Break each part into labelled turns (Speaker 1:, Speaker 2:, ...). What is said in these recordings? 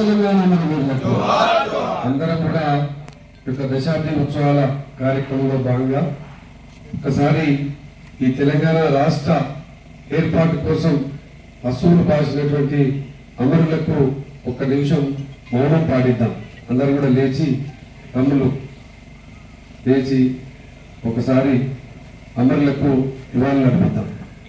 Speaker 1: తెలంగాణ అమరవీరులకు అందరం కూడా ఈ యొక్క దశాబ్ది ఉత్సవాల కార్యక్రమంలో భాగంగా ఒకసారి ఈ తెలంగాణ రాష్ట్ర ఏర్పాటు కోసం అసూలు పాసినటువంటి అమరులకు ఒక్క నిమిషం మౌనం పాడిద్దాం అందరూ కూడా లేచి తమ్ములు లేచి ఒకసారి అమరులకు నివాళులు అర్పిద్దాం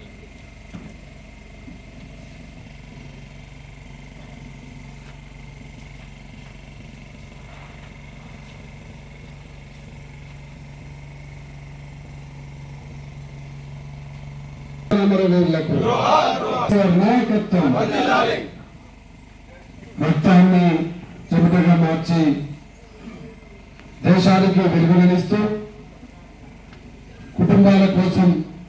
Speaker 1: అమరవీరులకు వారి నాయకత్వం రక్తాన్ని చెమటగా మార్చి దేశానికి వెలుగునిస్తూ కుటుంబాల కోసం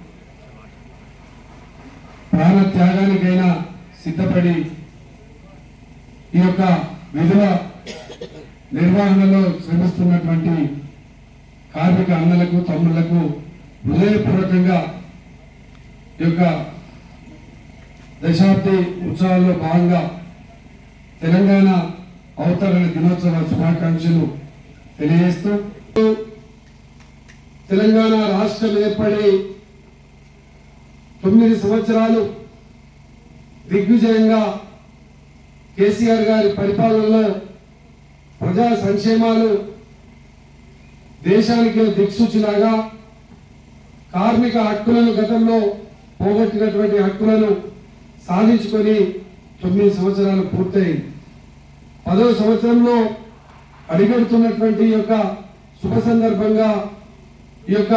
Speaker 1: ప్రాణ త్యాగానికైనా సిద్ధపడి ఈ యొక్క విధుల నిర్వహణలో శ్రమిస్తున్నటువంటి కార్మిక అన్నలకు తమ్ముళ్లకు హృదయపూర్వకంగా ఈ యొక్క దశాబ్ది ఉత్సవాల్లో భాగంగా తెలంగాణ అవతరణ దినోత్సవ శుభాకాంక్షలు తెలియజేస్తూ తెలంగాణ రాష్ట్రం ఏర్పడి తొమ్మిది సంవత్సరాలు దిగ్విజయంగా కేసీఆర్ గారి పరిపాలనలో ప్రజా సంక్షేమాలు దేశానికి దిక్సూచిలాగా కార్మిక హక్కులను గతంలో పోగొట్టినటువంటి హక్కులను సాధించుకొని తొమ్మిది సంవత్సరాలు పూర్తయింది పదవ సంవత్సరంలో అడిగడుతున్నటువంటి ఈ యొక్క శుభ సందర్భంగా ఈ యొక్క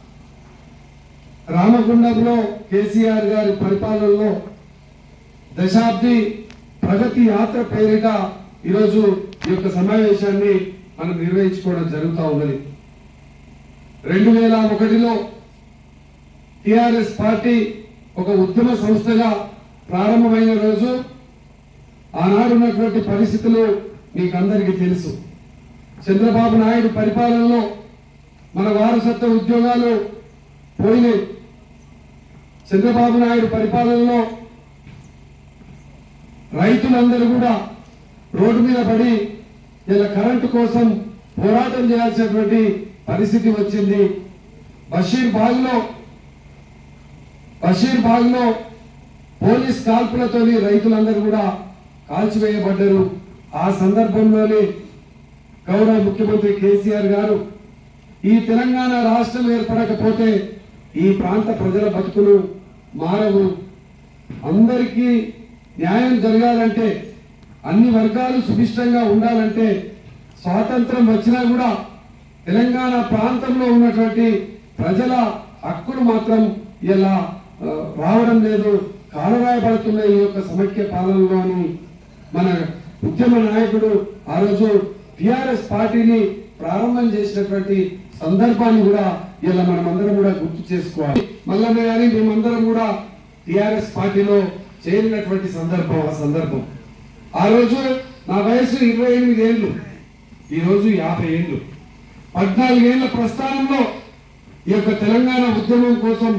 Speaker 1: రామగుండంలో కేసీఆర్ గారి పరిపాలనలో దశాబ్ది ప్రగతి యాత్ర పేరిట ఈరోజు ఈ యొక్క సమావేశాన్ని మనం నిర్వహించుకోవడం జరుగుతూ ఉన్నది రెండు వేల ఒకటిలో టిఆర్ఎస్ పార్టీ ఒక ఉద్యమ సంస్థగా ప్రారంభమైన రోజు ఆనాడు ఉన్నటువంటి పరిస్థితులు మీకు అందరికీ తెలుసు చంద్రబాబు నాయుడు పరిపాలనలో మన వారసత్వ ఉద్యోగాలు పోయినాయి చంద్రబాబు నాయుడు పరిపాలనలో రైతులందరూ కూడా రోడ్డు మీద పడి ఇలా కరెంటు కోసం పోరాటం చేయాల్సినటువంటి పరిస్థితి వచ్చింది బషీర్ బాగ్లో బషీర్ బాగ్లో పోలీస్ కాల్పులతోని రైతులందరూ కూడా కాల్చివేయబడ్డారు ఆ సందర్భంలోనే గౌరవ ముఖ్యమంత్రి కేసీఆర్ గారు ఈ తెలంగాణ రాష్ట్రం ఏర్పడకపోతే ఈ ప్రాంత ప్రజల బతుకులు మారవు అందరికీ న్యాయం జరగాలంటే అన్ని వర్గాలు సుభిష్టంగా ఉండాలంటే స్వాతంత్రం వచ్చినా కూడా తెలంగాణ ప్రాంతంలో ఉన్నటువంటి ప్రజల హక్కులు మాత్రం ఇలా ఆ, రావడం లేదు కాలరాయబడుతున్న ఈ యొక్క సమైక్య పాలనలో అని మన ఉద్యమ నాయకుడు ఆ రోజు టిఆర్ఎస్ పార్టీని ప్రారంభం చేసినటువంటి సందర్భాన్ని కూడా ఇలా మనమందరం కూడా గుర్తు చేసుకోవాలి మల్లన్న గాని మేమందరం కూడా టిఆర్ఎస్ పార్టీలో చేరినటువంటి సందర్భం ఆ సందర్భం ఆ రోజు నా వయసు ఇరవై ఎనిమిది ఏళ్ళు ఈ రోజు యాభై ఏళ్ళు పద్నాలుగేళ్ల ప్రస్థానంలో ఈ యొక్క తెలంగాణ ఉద్యమం కోసం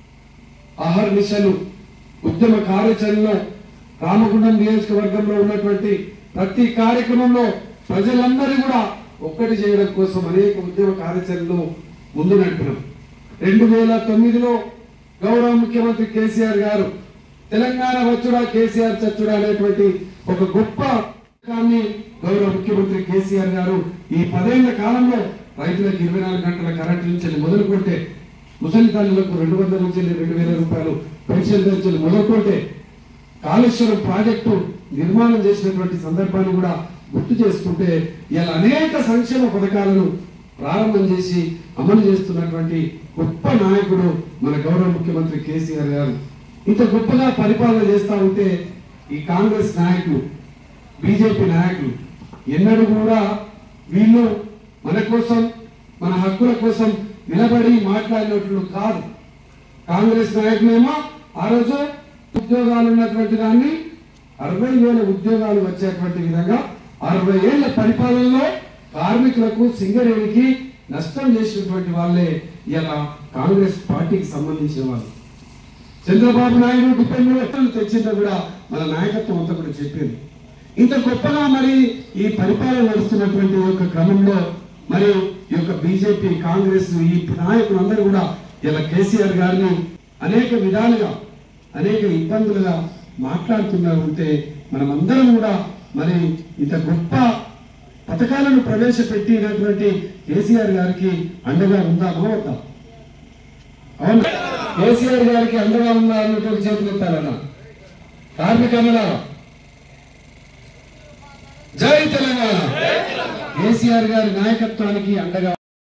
Speaker 1: అహర్నిశలు ఉద్యమ కార్యాచరణలో రామగుండం నియోజకవర్గంలో ఉన్నటువంటి ప్రతి కార్యక్రమంలో ప్రజలందరూ కూడా ఒక్కటి చేయడం కోసం అనేక ఉద్యమ కార్యాచరణలు ముందు నడిపినాం రెండు వేల తొమ్మిదిలో గౌరవ ముఖ్యమంత్రి కేసీఆర్ గారు తెలంగాణ వచ్చుడా కేసీఆర్ చచ్చుడా అనేటువంటి ఒక గొప్ప పథకాన్ని గౌరవ ముఖ్యమంత్రి కేసీఆర్ గారు ఈ పదేళ్ల కాలంలో రైతులకు ఇరవై నాలుగు గంటల కరెంటు నుంచి వెళ్ళి మొదలుకుంటే ముసలి తల్లులకు రెండు వందల నుంచి వెళ్ళి రెండు వేల రూపాయలు పెన్షన్ నుంచి వెళ్ళి మొదలుకుంటే కాళేశ్వరం ప్రాజెక్టు నిర్మాణం చేసినటువంటి సందర్భాన్ని కూడా గుర్తు చేసుకుంటే ఇలా అనేక సంక్షేమ పథకాలను ప్రారంభం చేసి అమలు చేస్తున్నటువంటి గొప్ప నాయకుడు మన గౌరవ ముఖ్యమంత్రి కేసీఆర్ గారు ఇంత గొప్పగా పరిపాలన చేస్తా ఉంటే ఈ కాంగ్రెస్ నాయకులు బీజేపీ నాయకులు ఎన్నడూ కూడా వీళ్ళు మన కోసం మన హక్కుల కోసం నిలబడి మాట్లాడినట్లు కాదు కాంగ్రెస్ నాయకులేమో ఆ రోజు ఉద్యోగాలు ఉన్నటువంటి దాన్ని అరవై వేల ఉద్యోగాలు వచ్చేటువంటి విధంగా అరవై ఏళ్ల పరిపాలనలో కార్మికులకు సింగరేణికి నష్టం చేసినటువంటి వాళ్ళే ఇలా కాంగ్రెస్ పార్టీకి సంబంధించిన వాళ్ళు చంద్రబాబు నాయుడు డిపెండ్ తెచ్చిందో కూడా మన నాయకత్వం అంతా కూడా చెప్పింది ఇంత గొప్పగా మరి ఈ పరిపాలన నడుస్తున్నటువంటి ఈ యొక్క క్రమంలో మరి ఈ యొక్క బీజేపీ కాంగ్రెస్ ఈ నాయకులందరూ కూడా ఇలా కేసీఆర్ గారిని అనేక విధాలుగా అనేక ఇబ్బందులుగా మాట్లాడుతున్నా ఉంటే మనమందరం కూడా మరి ఇంత గొప్ప పథకాలను ప్రవేశపెట్టినటువంటి కేసీఆర్ గారికి అండగా ఉందామా వద్దా అవును కేసీఆర్ గారికి అండగా ఉందా అన్నటువంటి చేతులు ఎత్తారన్న కార్మికుల జై తెలంగాణ కేసీఆర్ గారి నాయకత్వానికి అండగా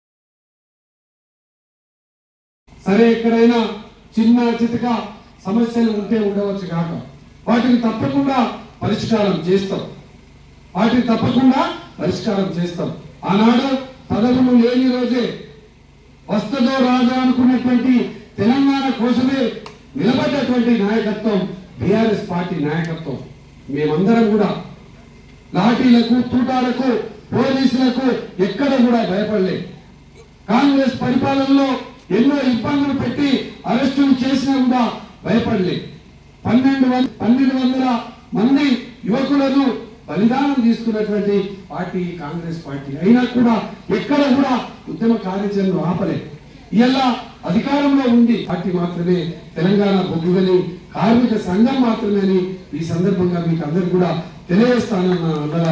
Speaker 1: సరే ఎక్కడైనా చిన్న చితక సమస్యలు ఉంటే ఉండవచ్చు కాక వాటిని తప్పకుండా పరిష్కారం చేస్తాం వాటిని తప్పకుండా పరిష్కారం చేస్తాం ఆనాడు పదవులు లేని రోజే వస్తుందో రాదా అనుకున్నటువంటి తెలంగాణ కోసమే నిలబడ్డటువంటి నాయకత్వం బీఆర్ఎస్ పార్టీ నాయకత్వం మేమందరం కూడా లాఠీలకు తూటాలకు పోలీసులకు ఎక్కడ కూడా భయపడలే కాంగ్రెస్ పరిపాలనలో ఎన్నో ఇబ్బందులు పెట్టి అరెస్టులు చేసినా కూడా భయపడలే పన్నెండు వం- పన్నెండు వందల మంది యువకులను బలిదానం తీసుకున్నటువంటి పార్టీ కాంగ్రెస్ పార్టీ అయినా కూడా ఎక్కడ కూడా ఉద్యమ కార్యాచరణ ఆపలే ఇలా అధికారంలో ఉంది పార్టీ మాత్రమే తెలంగాణ బొగ్గుగని కార్మిక సంఘం మాత్రమే అని ఈ సందర్భంగా మీకు అందరు కూడా తెలియజేస్తానన్న అందరా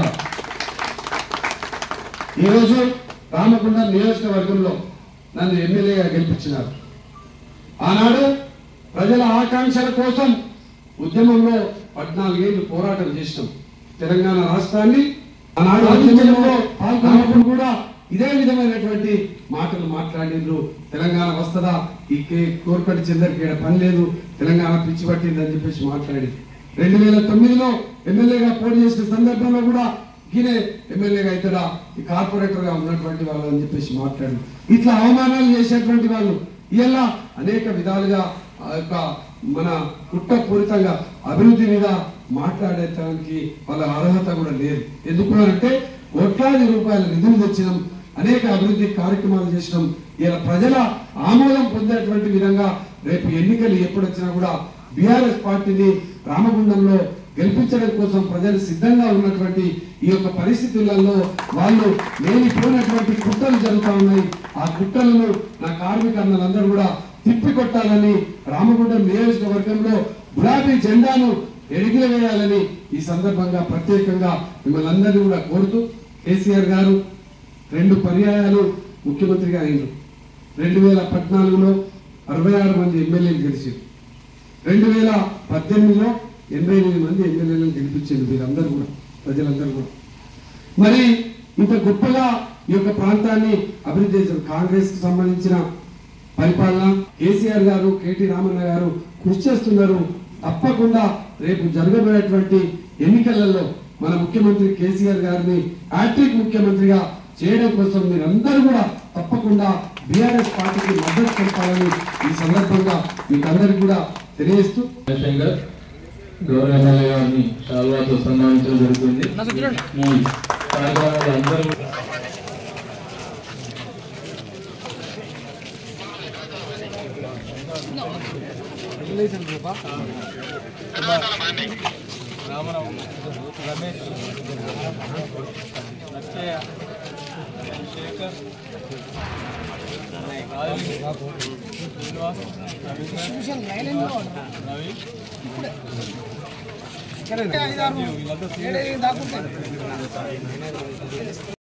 Speaker 1: ఈరోజు రామగుండం నియోజకవర్గంలో నన్ను ఎమ్మెల్యేగా గెలిపించినారు ఆనాడు ప్రజల ఆకాంక్షల కోసం ఉద్యమంలో పద్నాలుగేళ్లు పోరాటం చేసినాం తెలంగాణ రాష్ట్రాన్ని ఆనాడు ఉద్యమంలో పాల్గొన్నప్పుడు కూడా ఇదే విధమైనటువంటి మాటలు మాట్లాడిండ్రు తెలంగాణ వస్తుందా ఈ కే కోరుకటి చందరికి ఈడ పని లేదు తెలంగాణ పిచ్చి పట్టింది అని చెప్పేసి మాట్లాడి రెండు వేల తొమ్మిదిలో ఎమ్మెల్యేగా పోటీ చేసిన సందర్భంలో కూడా ఈయనే ఎమ్మెల్యేగా అవుతాడా ఈ కార్పొరేటర్ గా ఉన్నటువంటి వాళ్ళు అని చెప్పేసి మాట్లాడు ఇట్లా అవమానాలు చేసేటువంటి వాళ్ళు ఇలా అనేక విధాలుగా ఆ యొక్క మన కుట్రపూరితంగా అభివృద్ధి మీద మాట్లాడేటానికి వాళ్ళ అర్హత కూడా లేదు ఎందుకు అంటే కోట్లాది రూపాయల నిధులు తెచ్చినాం అనేక అభివృద్ధి కార్యక్రమాలు చేసినాం ఇలా ప్రజల ఆమోదం పొందేటువంటి విధంగా రేపు ఎన్నికలు ఎప్పుడు వచ్చినా కూడా బీఆర్ఎస్ పార్టీని రామగుండంలో గెలిపించడం కోసం ప్రజలు సిద్ధంగా ఉన్నటువంటి ఈ యొక్క పరిస్థితులలో వాళ్ళు లేనిపోయినటువంటి కుట్రలు జరుగుతా ఉన్నాయి ఆ కుట్రలను నా కార్మిక అన్నలందరూ కూడా తిప్పికొట్టాలని రామగుండం నియోజకవర్గంలో గులాబీ జెండాను ఎడిగివేయాలని ఈ సందర్భంగా ప్రత్యేకంగా మిమ్మల్ని అందరినీ కూడా కోరుతూ కేసీఆర్ గారు రెండు పర్యాయాలు ముఖ్యమంత్రిగా అయింది రెండు వేల పద్నాలుగులో అరవై ఆరు మంది ఎమ్మెల్యేలు గెలిచారు రెండు వేల పద్దెనిమిదిలో ఎనభై ఎనిమిది మంది ఎమ్మెల్యేలను గెలిపించింది వీరందరూ కూడా ప్రజలందరూ కూడా మరి ఇంత గొప్పగా ఈ యొక్క ప్రాంతాన్ని అభివృద్ధి చేశారు కాంగ్రెస్ కి సంబంధించిన పరిపాలన కేసీఆర్ గారు కేటీ రామన్న గారు కృషి చేస్తున్నారు తప్పకుండా రేపు జరగబోయేటువంటి ఎన్నికలలో మన ముఖ్యమంత్రి కేసీఆర్ గారిని హ్యాట్రిక్ ముఖ్యమంత్రిగా చేయడం కోసం మీరందరూ కూడా తప్పకుండా బీఆర్ఎస్ పార్టీకి మద్దతు తెలపాలని ఈ సందర్భంగా మీకు అందరికీ కూడా తెలియజేస్తూ
Speaker 2: జయశంకర్ గౌరవ ఎమ్మెల్యే గారిని శాల్వాతో సన్మానించడం జరుగుతుంది ఈ కార్యక్రమంలో అందరూ
Speaker 3: ఐదారు ఏడైదు దాకా ఉంటాయి